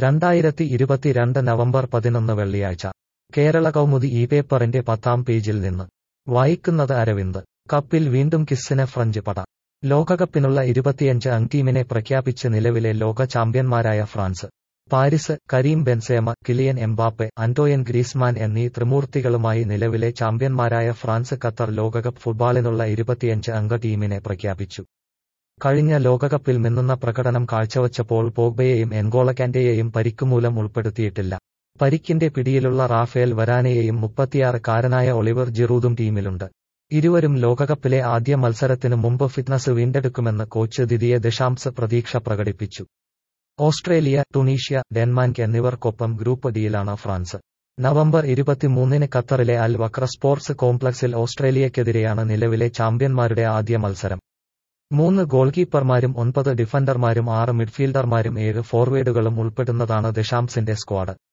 രണ്ടായിരത്തി ഇരുപത്തിരണ്ട് നവംബർ പതിനൊന്ന് വെള്ളിയാഴ്ച കേരള കൗമുദി ഈ പേപ്പറിന്റെ പത്താം പേജിൽ നിന്ന് വായിക്കുന്നത് അരവിന്ദ് കപ്പിൽ വീണ്ടും കിസ്സിന് ഫ്രഞ്ച് പട ലോകകപ്പിനുള്ള ഇരുപത്തിയഞ്ച് അംഗ് ടീമിനെ പ്രഖ്യാപിച്ച് നിലവിലെ ലോക ചാമ്പ്യന്മാരായ France Paris Karim Benzema Kylian Mbappe Antoine Griezmann എന്നീ ത്രിമൂർത്തികളുമായി നിലവിലെ ചാമ്പ്യന്മാരായ ഫ്രാൻസ് ഖത്തർ ലോകകപ്പ് ഫുട്ബോളിനുള്ള ഇരുപത്തിയഞ്ച് അംഗ ടീമിനെ പ്രഖ്യാപിച്ചു കഴിഞ്ഞ ലോകകപ്പിൽ മിന്നുന്ന പ്രകടനം കാഴ്ചവച്ച പോൾ പോഗ്ബയെയും എൻഗോളക്കാന്റെയെയും പരിക്കുമൂലം ഉൾപ്പെടുത്തിയിട്ടില്ല പരിക്കിന്റെ പിടിയിലുള്ള റാഫേൽ വരാനെയെയും മുപ്പത്തിയാറുകാരനായ ഒളിവർ ജിറൂദും ടീമിലുണ്ട് ഇരുവരും ലോകകപ്പിലെ ആദ്യ മത്സരത്തിനു മുമ്പ് ഫിറ്റ്നസ് വീണ്ടെടുക്കുമെന്ന് കോച്ച് ദിദിയെ ദശാംശ പ്രതീക്ഷ പ്രകടിപ്പിച്ചു ഓസ്ട്രേലിയ ടുണീഷ്യ ഡെൻമാർക്ക് എന്നിവർക്കൊപ്പം ഗ്രൂപ്പ് ഡിയിലാണ് ഫ്രാൻസ് നവംബർ ഇരുപത്തിമൂന്നിന് ഖത്തറിലെ അൽ വക്ര സ്പോർട്സ് കോംപ്ലക്സിൽ ഓസ്ട്രേലിയക്കെതിരെയാണ് നിലവിലെ ചാമ്പ്യന്മാരുടെ ആദ്യ മത്സരം മൂന്ന് ഗോൾ കീപ്പർമാരും ഒൻപത് ഡിഫൻഡർമാരും ആറ് മിഡ്ഫീൽഡർമാരും ഏഴ് ഫോർവേഡുകളും ഉൾപ്പെടുന്നതാണ് ദശാംസിന്റെ സ്ക്വാഡ്